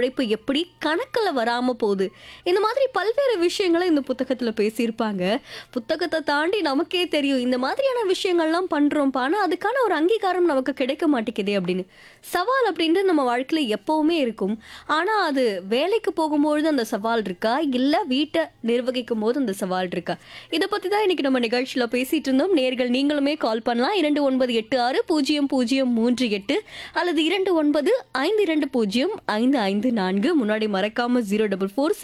உழைப்பு எப்படி கணக்கில் வராமல் போகுது இந்த மாதிரி பல்வேறு விஷயங்களை இந்த புத்தகத்தில் பேசியிருப்பாங்க புத்தகத்தை தாண்டி நமக்கே தெரியும் இந்த மாதிரியான விஷயங்கள்லாம் பண்ணுறோம்ப்பா ஆனால் அதுக்கான ஒரு அங்கீகாரம் நமக்கு கிடைக்க மாட்டேங்குதே அப்படின்னு சவால் அப்படின்றது நம்ம வாழ்க்கையில் எப்போவுமே இருக்கும் ஆனால் அது வேலைக்கு போகும்பொழுது அந்த சவால் இருக்கா இல்லை வீட்டை நிர்வகிக்கும் போது அந்த சவால் இருக்கா இதை பற்றி தான் இன்னைக்கு நம்ம நிகழ்ச்சியில் பேசிட்டு இருந்தோம் நேர்கள் நீங்களுமே கால் பண்ணலாம் இரண்டு ஒன்பது எட்டு ஆறு பூஜ்ஜியம் பூஜ்ஜியம் மூன்று எட்டு அல்லது இரண்டு ஒன்பது ஐந்து இரண்டு பூஜ்ஜியம் ஐந்து ஐந்து நான்கு முன்னாடி மறக்காம ஜீரோ டபுள் ஃபோர்